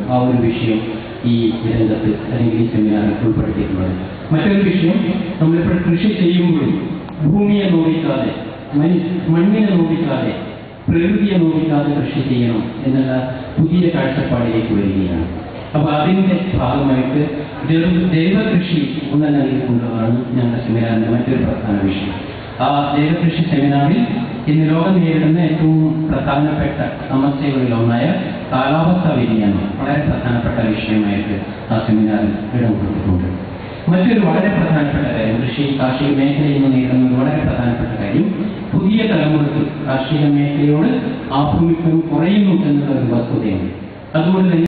ആ ഒരു വിഷയം ഈ രംഗത്ത് അല്ലെങ്കിൽ ഈ സെമിനാറിൽ ഉൾപ്പെടുത്തിയിട്ടുള്ളത് മറ്റൊരു വിഷയം നമ്മളിപ്പോൾ കൃഷി ചെയ്യുമ്പോഴും ഭൂമിയെ നോവിക്കാതെ മനി മണ്ണിനെ നോവിക്കാതെ പ്രകൃതിയെ നോവിക്കാതെ കൃഷി ചെയ്യണം എന്നുള്ള പുതിയ കാഴ്ചപ്പാടിലേക്ക് വരികയാണ് അപ്പൊ അതിന്റെ ഭാഗമായിട്ട് ജൈവ ജൈവ കൃഷി എന്ന നിലയിൽ കൊണ്ടുപോകാണ് ഞങ്ങളുടെ സെമിനാറിന്റെ മറ്റൊരു പ്രധാന വിഷയം ആ ജൈവ കൃഷി സെമിനാറിൽ ഇന്ന് ലോകം നേരിടുന്ന ഏറ്റവും പ്രധാനപ്പെട്ട സമസ്യകളിൽ ഒന്നായ കാലാവസ്ഥാ വ്യതിയാനം വളരെ പ്രധാനപ്പെട്ട വിഷയമായിട്ട് ആ സെമിനാറിൽ ഇടം കൊടുത്തിട്ടുണ്ട് മറ്റൊരു വളരെ പ്രധാനപ്പെട്ട കാര്യം കൃഷി കാർഷിക മേഖലയിൽ നിന്ന് നേരിടുന്ന ഒരു വളരെ പ്രധാനപ്പെട്ട കാര്യം പുതിയ തലമുറക്ക് കാർഷിക മേഖലയോട് ആഭിമുഖ്യം കുറയുന്നു എന്നുള്ള ഒരു വസ്തുതയാണ് അതുകൊണ്ട് തന്നെ